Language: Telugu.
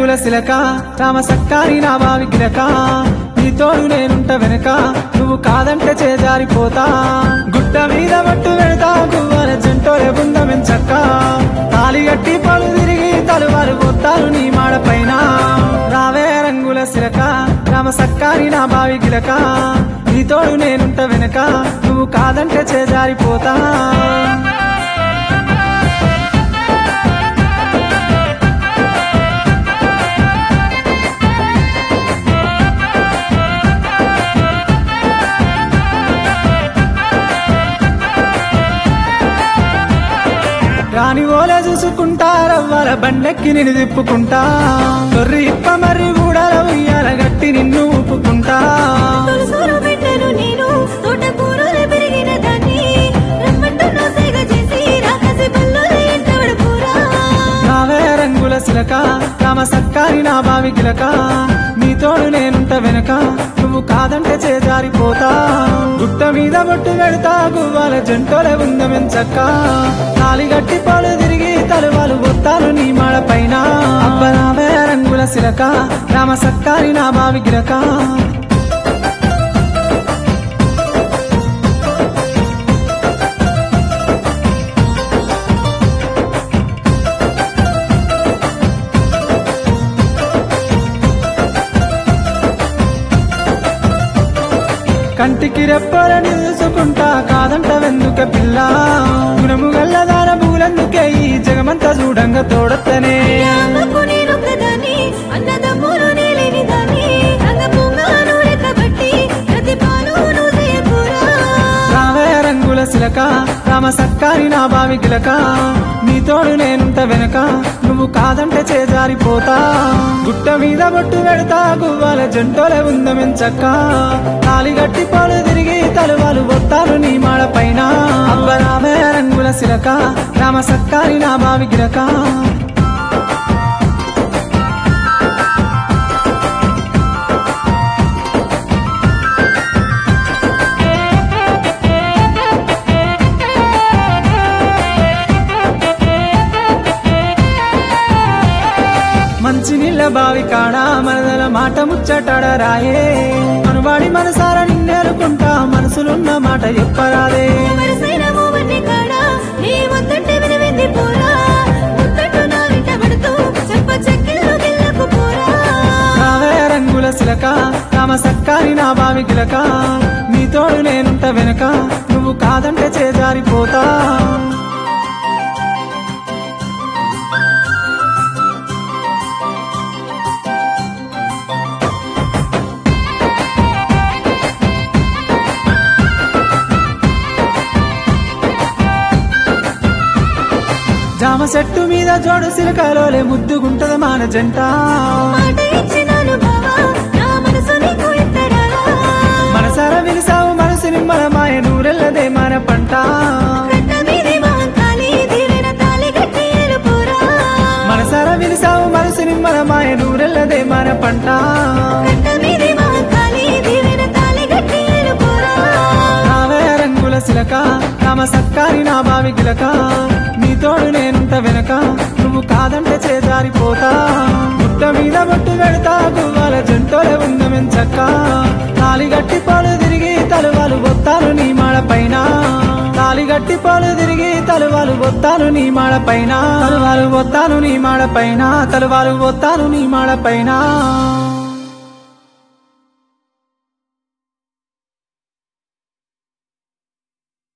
రంగుల శిలక రామ సక్కారి నా బావి గిలక నీ తోడు నేనుంట వెనక నువ్వు కాదంటే చేజారిపోతా గుట్ట మీద మట్టు వెళతా గువ్వల జంటోలే బృందమెంచక్క తాలి గట్టి పలు తిరిగి తలువారు పోతారు నీ మాడ పైన రావే రంగుల శిలక రామ సక్కారి నా బావి గిలక నీ తోడు నేనుంట వెనక నువ్వు కాదంటే చేజారిపోతా రాని ఓలే చూసుకుంటా రవ్వల బండెక్కి నిన్ను తిప్పుకుంటా తొర్రి ఇప్ప మరి ఊడల ఉయ్యాల గట్టి నిన్ను ఊపుకుంటా తొలసూరు బిడ్డను నేను తోటకూరలు పెరిగిన దాన్ని రమ్మంటున్న సేగ చేసి రాకసి పల్లెలు ఎంటబడి పూరా నావే రంగుల శిలక రామ సక్కారి నా బావి గిలక నీ తోడు నేనుంట వెనక నువ్వు కాదంటే చేజారిపోతా గుట్ట మీద బొట్టు పెడతా గువ్వాల జంటోలే ఉందమెంచక్క తాలి గట్టి పాలు తిరిగి తలువాలు బొత్తాలు నీ మాడ పైన అబ్బ నావే రంగుల శిలక రామ సక్కారి నా బావి గిలక కంటికి రెప్పలని చూసుకుంటా కాదంట వెందుక పిల్ల గుణము గల్లదాన బూలందుకే ఈ జగమంతా చూడంగా తోడత్తనే అమ్మకు నేనొక్కదాన్ని అన్నదమ్ములు నేలేని దాన్ని రంగ పొంగాను రెక్కబట్టి ప్రతి పాలు నువ్వు చేయకూరా రావే రంగుల శిలక రామ సక్కారి నా బావి గిలక నీ తోడు నేనుంట వెనక నువ్వు కాదంటే చేజారిపోతా గుట్ట మీద బొట్టు పెడతా గువ్వాల జంటోలే ఉందమెంచక్క తాలి గట్టి పాలు తిరిగి తలువాలు బొత్తాలు నీ మాడ పైన అబ్బ రావే రంగుల శిలక రామ సక్కారి నా బావి గిలక మంచి నీళ్ళ బావి కాడ మనదల మాట ముచ్చటడ రాయే మనువాడి మనసార నిన్నేరుకుంటా మనసులున్న మాట చెప్పరాదే వరసైన మూవన్ని కాడ నీ ముద్దంటే వినవింది పోరా ముద్దంటు నా వెంట పడుతూ చెప్ప చెక్కిళ్ళు గిల్లకు పోరా రావే రంగుల శిలక రామ సక్కారి నా బావి గిలక నీ తోడు నేనుంట వెనక నువ్వు కాదంటే చేజారిపోతా జామ చెట్టు మీద జోడు సిలకలోలే ముద్దుగుంటది మాన జంట మాట ఇచ్చినాను బావా నా మనసు నీకు ఎత్తరాలా మనసార విలిసావు మనసు నిమ్మల మాయ నూరెల్లదే మన పంట కట్ట మీది మహంకాళి దీవెన తాళి కట్టి ఏలుకోరా మనసార విలిసావు మనసు నిమ్మల మాయ నూరెల్లదే మన పంట కట్ట మీది మహంకాళి దీవెన తాళి కట్టి ఏలుకోరా రావే రంగుల శిలక రామ సక్కారి నా బావి గిలక నీ తోడు నేనుంట వెనక నువ్వు కాదంటే చేజారిపోతా గుట్ట మీద బొట్టు పెడతా గువ్వాల జంటోలే ఉందమెంచక్క తాలి గట్టి పాలు తిరిగి తలువాలు బొత్తాలు నీ మాడ పైన తాలి గట్టి పాలు తిరిగి తలువాలు బొత్తాలు నీ మాడ పైన తలువాలు బొత్తాలు నీ మాడ పైన తలువాలు బొత్తాలు నీ మాడ పైన